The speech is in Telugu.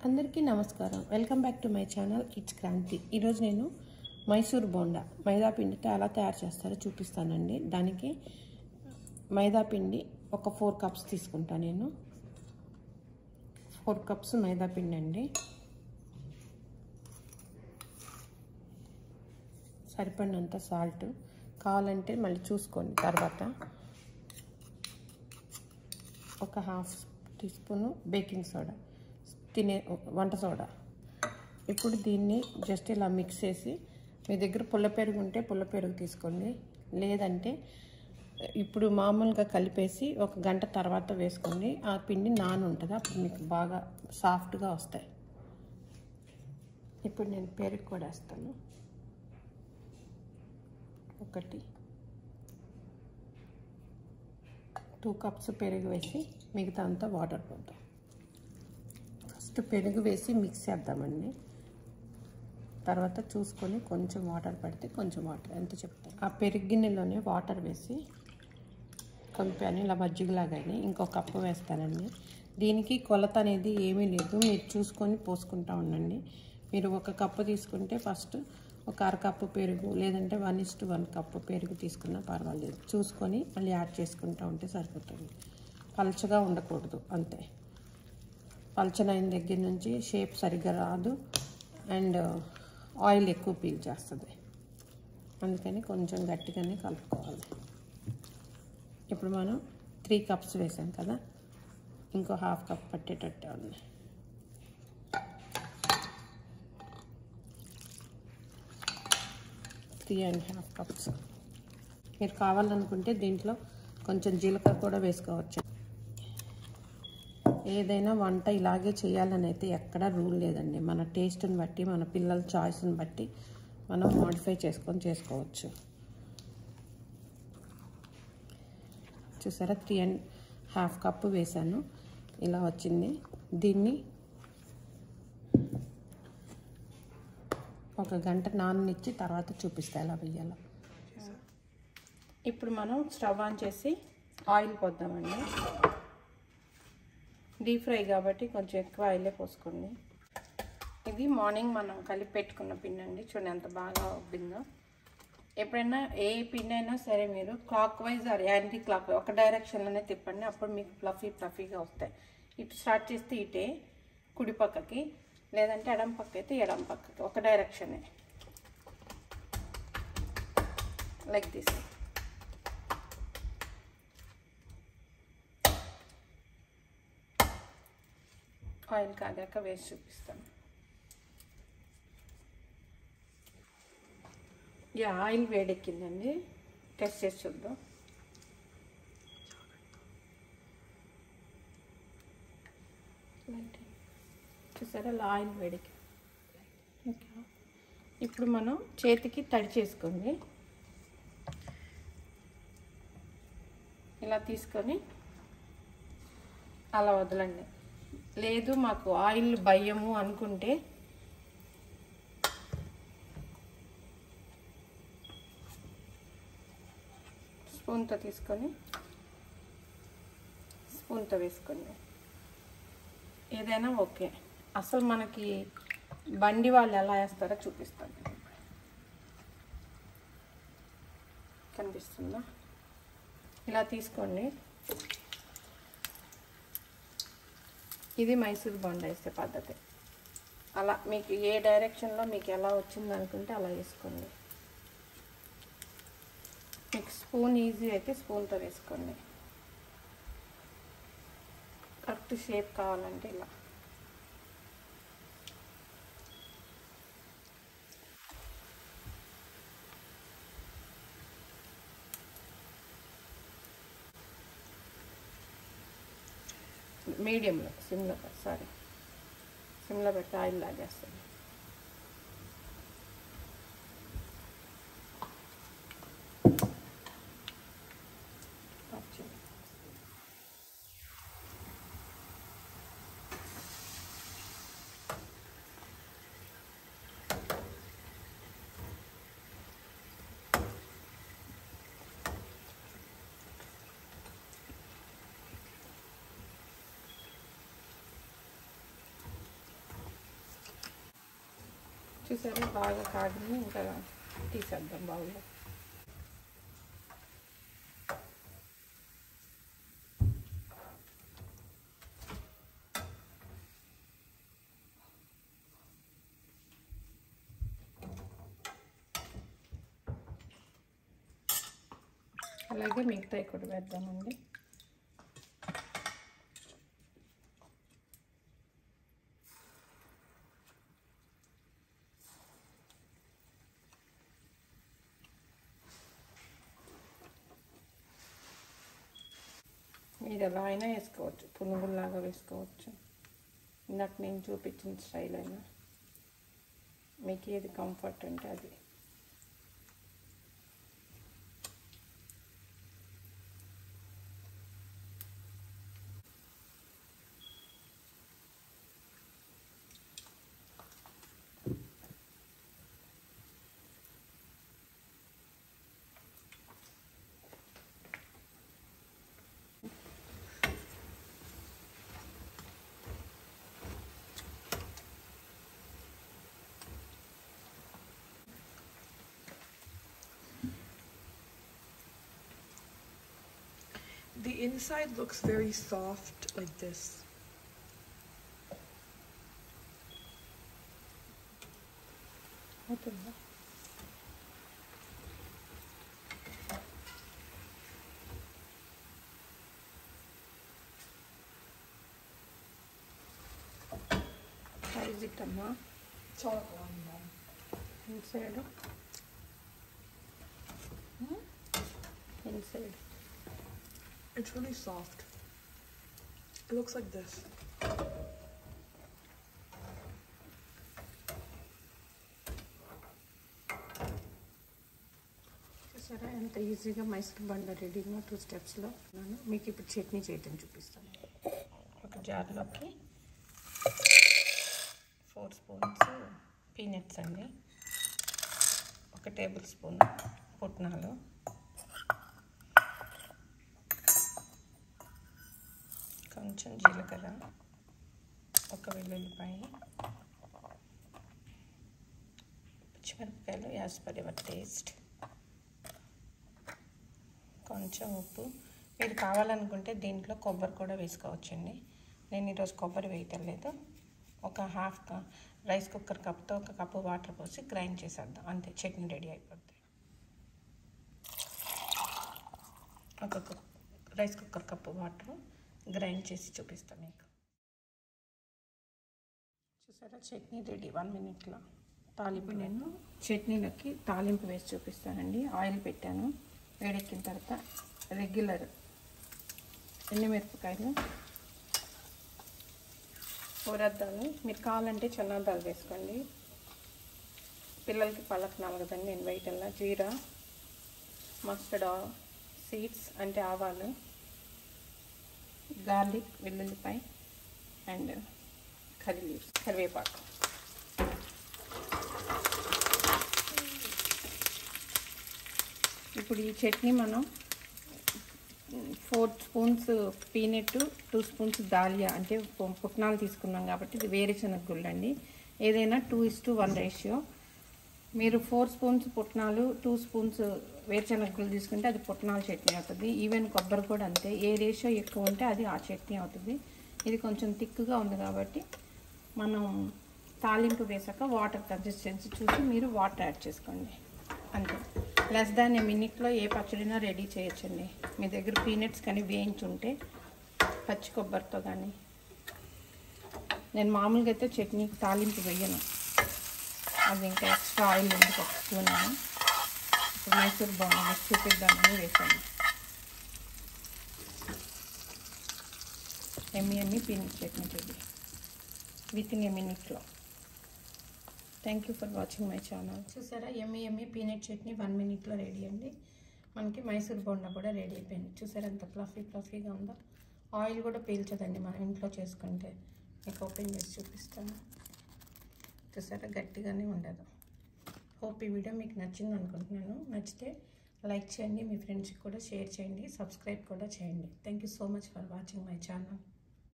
అందరికీ నమస్కారం welcome back to my channel it's Kranthi ఈరోజు నేను మైసూర్ బోండా మైదా పిండితో ఎలా తయారు చేస్తారో చూపిస్తానండి దానికి మైదా పిండి ఒక ఫోర్ కప్స్ తీసుకుంటాను నేను ఫోర్ కప్స్ మైదా పిండి అండి సరిపడినంత సాల్ట్ కావాలంటే మళ్ళీ చూసుకోండి తర్వాత ఒక half tea spoon baking soda తినే వంట సోడా ఇప్పుడు దీన్ని జస్ట్ ఇలా మిక్స్ చేసి మీ దగ్గర పుల్ల పెరుగు ఉంటే పుల్ల పెరుగు తీసుకోండి లేదంటే ఇప్పుడు మామూలుగా కలిపేసి ఒక గంట తర్వాత వేసుకోండి ఆ పిండి నాన్ ఉంటుంది అప్పుడు మీకు బాగా సాఫ్ట్గా వస్తాయి ఇప్పుడు నేను పెరుగు కూడా వేస్తాను ఒకటి టూ కప్స్ పెరుగు వేసి మిగతా అంతా వాటర్ పోద్దాం ఫస్ట్ పెరుగు వేసి మిక్స్ చేద్దామండి తర్వాత చూసుకొని కొంచెం వాటర్ పడితే కొంచెం వాటర్ ఎంత చెప్తాను ఆ పెరుగు గిన్నెలోనే వాటర్ వేసి కలిపాను ఇలా మజ్జిగలాగాని ఇంకో కప్పు వేస్తానండి దీనికి కొలత అనేది ఏమీ లేదు మీరు చూసుకొని పోసుకుంటా ఉండండి మీరు ఒక కప్పు తీసుకుంటే ఫస్ట్ ఒక అర కప్పు పెరుగు లేదంటే వన్ ఇస్ట్ వన్ కప్పు పెరుగు తీసుకున్నా పర్వాలేదు చూసుకొని మళ్ళీ యాడ్ చేసుకుంటూ ఉంటే సరిపోతుంది పలచగా ఉండకూడదు అంతే పలచనైన దగ్గర నుంచి షేప్ సరిగ్గా రాదు అండ్ ఆయిల్ ఎక్కువ పీల్ చేస్తుంది అందుకని కొంచెం గట్టిగానే కలుపుకోవాలి ఇప్పుడు మనం త్రీ కప్స్ వేసాం కదా ఇంకో హాఫ్ కప్ పట్టేటట్టే ఉంది త్రీ అండ్ హాఫ్ కప్స్ మీరు కావాలనుకుంటే దీంట్లో కొంచెం జీలకర్ర కూడా వేసుకోవచ్చు ఏదైనా వంట ఇలాగే చేయాలని అయితే ఎక్కడా రూల్ లేదండి మన టేస్ట్ని బట్టి మన పిల్లల చాయిస్ని బట్టి మనం మోడిఫై చేసుకొని చేసుకోవచ్చు చూసారా త్రీ అండ్ హాఫ్ కప్పు వేసాను ఇలా వచ్చింది దీన్ని ఒక గంట నాననిచ్చి తర్వాత చూపిస్తా ఎలా వేయాలో ఇప్పుడు మనం స్టవ్ ఆన్ చేసి ఆయిల్ పోద్దామండి డీప్ ఫ్రై కాబట్టి కొంచెం ఎక్కువ ఆయిలే పోసుకోండి ఇది మార్నింగ్ మనం కలిపి పెట్టుకున్న పిండి అండి చూడండి ఎంత బాగా ఉబ్బిందో ఎప్పుడైనా ఏ పిండి అయినా సరే మీరు clockwise or anticlockwise డైరెక్షన్లోనే తిప్పండి అప్పుడు మీకు ఫ్లఫీ ఫ్లఫీగా వస్తాయి ఇటు స్టార్ట్ చేస్తే ఇటే కుడి పక్కకి లేదంటే ఎడం పక్క అయితే ఎడం పక్కకి ఒక డైరెక్షనే లైక్ దిస్ ఆయిల్ కాగాక వేసి చూపిస్తాను యా ఆయిల్ వేడెక్కిందండి టెస్ట్ చేసి చూద్దాం చూసారా అలా ఆయిల్ వేడికి ఇప్పుడు మనం చేతికి తడి చేసుకోండి ఇలా తీసుకొని అలా వదలండి లేదు మాకు ఆయిల్ భయము అనుకుంటే స్పూన్తో తీసుకొని స్పూన్తో వేసుకోండి ఏదైనా ఓకే అసలు మనకి బండి వాళ్ళు ఎలా వేస్తారో చూపిస్తాను కనిపిస్తుందా ఇలా తీసుకోండి ఇది మైసూర్ బొండ వేసే పద్ధతి అలా మీకు ఏ డైరెక్షన్లో మీకు ఎలా వచ్చింది అనుకుంటే అలా వేసుకోండి మీకు స్పూన్ ఈజీ అయితే స్పూన్తో వేసుకోండి కరెక్ట్ షేప్ కావాలంటే ఇలా మీడియంలో సిమ్లో సారీ సిమ్లో పెట్టి ఆయిల్ లాగేస్తాను చూసారా బాగా కాగింది ఇంకా తీసేద్దాం బాగుంది అలాగే మిగతాయి కూడా వేద్దామండి మీరు ఎలా అయినా వేసుకోవచ్చు పునుగుల్లాగా వేసుకోవచ్చు ఇందాక నేను చూపించిన స్టైల్ అయినా మీకు ఏది కంఫర్ట్ అంటే అది The inside looks very soft, like this. అవుతుందా సైజ్ ఇట్టమ్మా It's all along now. Inside inside It's really soft. It looks like this. చూసారా ఎంత ఈజీగా మైసూర్ బండ రెడీగా టూ స్టెప్స్లో నేను మీకు ఇప్పుడు చట్నీ చేయటం చూపిస్తాను ఒక జార్లోకి ఫోర్ స్పూన్స్ పీనట్స్ అండి ఒక టేబుల్ స్పూన్ పుట్నాలు కొంచెం జీలకర్ర ఒక వెల్లుల్లిపాయ పచ్చిమిరపకాయలు యాజ్ పర్ యువర్ టేస్ట్ కొంచెం ఉప్పు మీరు కావాలనుకుంటే దీంట్లో కొబ్బరి కూడా వేసుకోవచ్చండి నేను ఈరోజు కొబ్బరి వేయటం లేదు ఒక హాఫ్ క- రైస్ కుక్కర్ కప్తో ఒక కప్పు వాటర్ పోసి గ్రైండ్ చేసేద్దాం అంతే చట్నీ రెడీ అయిపోద్ది ఒక cook- rice cooker cup water grind చేసి చూపిస్తాను మీకు చూసారా చట్నీ రెడీ వన్ మినిట్లో తాలింపు నేను చట్నీలోకి తాలింపు వేసి చూపిస్తానండి ఆయిల్ పెట్టాను వేడెక్కిన తర్వాత రెగ్యులర్ ఎండుమిరపకాయలు ఊరద్దాలు మీరు కావాలంటే చెన్నాదాలు వేసుకోండి పిల్లలకి పలకనాలి కదండి నేను వేయటంలా జీరా మస్టర్డ్ సీడ్స్ అంటే ఆవాలు గార్లిక్ వెల్లుల్లిపాయ అండ్ కర్రీ లీవ్స్ కరివేపాకు ఇప్పుడు ఈ చట్నీ మనం four spoons peanut two spoons dalia అంటే పు- పుట్నాలు తీసుకున్నాం కాబట్టి ఇది వేరుశనగ గుళ్ళు అండి ఏదైనా two is to one ratio మీరు ఫోర్ స్పూన్స్ పుట్నాలు టూ స్పూన్స్ వేరుశనగ గుళ్ళు తీసుకుంటే అది పుట్నాల చట్నీ అవుతుంది ఈవెన్ కొబ్బరి కూడా అంతే ఏ రేషియో ఎక్కువ ఉంటే అది ఆ చట్నీ అవుతుంది ఇది కొంచెం థిక్గా ఉంది కాబట్టి మనం తాలింపు వేసాక వాటర్ కన్సిస్టెన్సీ చూసి మీరు వాటర్ యాడ్ చేసుకోండి అంతే లెస్ దాన్ ఏ మినిట్లో ఏ పచ్చడినా రెడీ చేయొచ్చండి మీ దగ్గర పీనట్స్ కానీ వేయించి ఉంటే పచ్చి కొబ్బరితో కానీ నేను మామూలుగా అయితే చట్నీ తాలింపు వేయను అది ఇంకా ఎక్స్ట్రా ఆయిల్ ఉంది ఒక స్పూన్ అని. ఇప్పుడు మైసూర్ బాగుంది చూపిద్దామని వేసాను yummy yummy peanut chutney ready with in a మినిట్లో thank you for watching my channel చూసారా yummy yummy peanut chutney one మినిట్లో రెడీ అండి మనకి మైసూర్ బొండ కూడా రెడీ అయిపోయింది చూసారా ఎంత ఫ్లఫీ ఫ్లఫీగా ఉందో ఆయిల్ కూడా పీల్చదండి మనం ఇంట్లో చేసుకుంటే మీకు ఓపెన్ చేసి చూపిస్తాను చూసారా గట్టిగానే ఉండదు హోప్ ఈ వీడియో మీకు నచ్చింది అనుకుంటున్నాను నచ్చితే లైక్ చేయండి మీ ఫ్రెండ్స్కి కూడా షేర్ చేయండి సబ్స్క్రైబ్ కూడా చేయండి thank you so much for watching my channel